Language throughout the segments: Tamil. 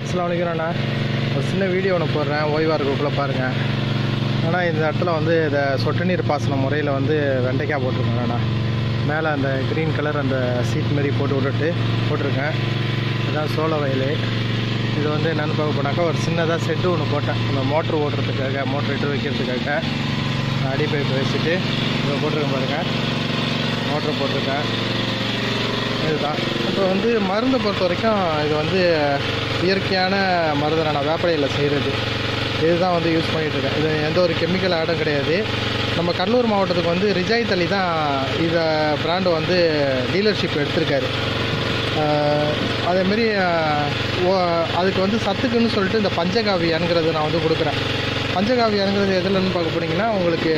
அஸ்லாம் வலைக்கும் அண்ணா ஒரு சின்ன வீடியோ ஒன்று போடுறேன் ஓய்வாக இருக்கக்குள்ளே பாருங்கள் ஆனால் இந்த இடத்துல வந்து இந்த சொட்டு நீர் பாசன முறையில் வந்து வெண்டைக்காய் போட்டிருக்கேன் அண்ணா மேலே அந்த க்ரீன் கலர் அந்த சீட் மாரி போட்டு விட்டுட்டு போட்டிருக்கேன் இதுதான் சோள வயல் இது வந்து என்னென்னு பார்க்க போனாக்கா ஒரு சின்னதாக செட்டு ஒன்று போட்டேன் அந்த மோட்ரு ஓட்டுறதுக்காக மோட்ரு இட்டு வைக்கிறதுக்காக அடி பைப் வச்சுட்டு இதை போட்டிருக்கேன் பாருங்கள் மோட்ரு போட்டிருக்கேன் இதுதான் இப்போ வந்து மருந்தை பொறுத்த வரைக்கும் இது வந்து இயற்கையான மருந்து நான் வேப்படையில் செய்கிறது இதுதான் வந்து யூஸ் பண்ணிகிட்டு இருக்கேன் இது எந்த ஒரு கெமிக்கல் ஆடும் கிடையாது நம்ம கடலூர் மாவட்டத்துக்கு வந்து ரிஜாய் தலி தான் இதை பிராண்டு வந்து டீலர்ஷிப் எடுத்திருக்காரு ஆஹ் அதேமாரி ஆஹ் ஓ- அதுக்கு வந்து சத்துக்குன்னு சொல்லிட்டு இந்த பஞ்சகாவியாங்கிறது நான் வந்து கொடுக்குறேன் பஞ்சகாவியாங்கிறது எதுலன்னு பார்க்க போனீங்கன்னா உங்களுக்கு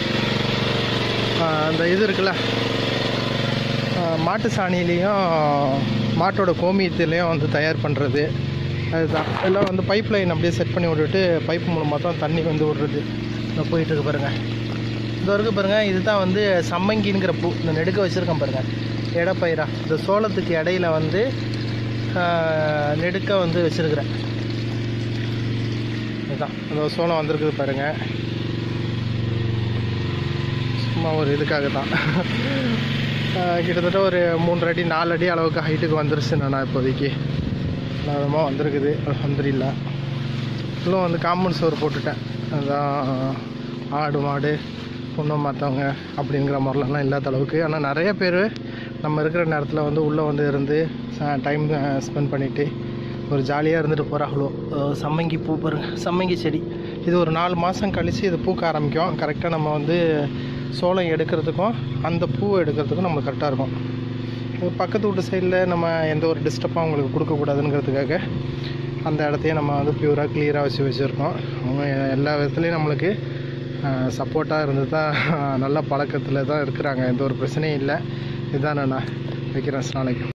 ஆஹ் அந்த இது இருக்குல்ல ஆஹ் மாட்டு சாணியிலையும் மாட்டோட கோமியத்துலேயும் வந்து தயார் பண்ணுறது அதுதான் எல்லாம் வந்து பைப் லைன் அப்படியே செட் பண்ணி விட்டுட்டு பைப் மூலமாக தான் தண்ணி வந்து விடுறது இந்த போயிட்டு இருக்கு பாருங்கள் இந்த இருக்கு பாருங்கள் இதுதான் வந்து சம்மங்கிங்கிற பூ இந்த நெடுக்க வச்சுருக்கேன் பாருங்கள் இடப்பயிரா இந்த சோளத்துக்கு இடையில வந்து ஆஹ், நெடுக்க வந்து வச்சுருக்கிறேன் இதுதான் அந்த சோளம் வந்திருக்குது பாருங்கள் சும்மா ஒரு இதுக்காக தான் ஆஹ் கிட்டத்தட்ட ஒரு மூன்றரை அடி நாலு அடி அளவுக்கு ஹைட்டுக்கு வந்துருச்சு நான் இப்போதைக்கு நலமாக வந்திருக்குது அலமதுல்லா இன்னும் வந்து காம்பவுண்ட் சோறு போட்டுட்டேன் அதான் ஆடு மாடு பொண்ணு மற்றவங்க அப்படிங்கிற மாதிரிலாம் இல்லாத அளவுக்கு ஆனால் நிறைய பேர் நம்ம இருக்கிற நேரத்தில் வந்து உள்ளே வந்து இருந்து டைம் ஸ்பெண்ட் பண்ணிவிட்டு ஒரு ஜாலியாக இருந்துட்டு போகிறாங்களோ சம்மங்கி பூ பாருங்க சம்மங்கி செடி இது ஒரு நாலு மாதம் கழித்து இது பூக்க ஆரம்பிக்கும் கரெக்டாக நம்ம வந்து சோளம் எடுக்கிறதுக்கும் அந்த பூவை எடுக்கிறதுக்கும் நம்மளுக்கு கரெக்டாக இருக்கும் இது பக்கத்து வீட்டு சைடில் நம்ம எந்த ஒரு டிஸ்டர்பாக அவங்களுக்கு கொடுக்கக்கூடாதுங்கிறதுக்காக அந்த இடத்தையும் நம்ம வந்து பியூராக கிளியராக வச்சு வச்சுருக்கோம் அவங்க எல்லா விதத்துலேயும் நம்மளுக்கு சப்போர்ட்டாக இருந்து தான் நல்ல பழக்கத்தில் தான் இருக்கிறாங்க எந்த ஒரு பிரச்சனையும் இல்லை இதுதான் நான் வைக்கிறேன் நாளைக்கு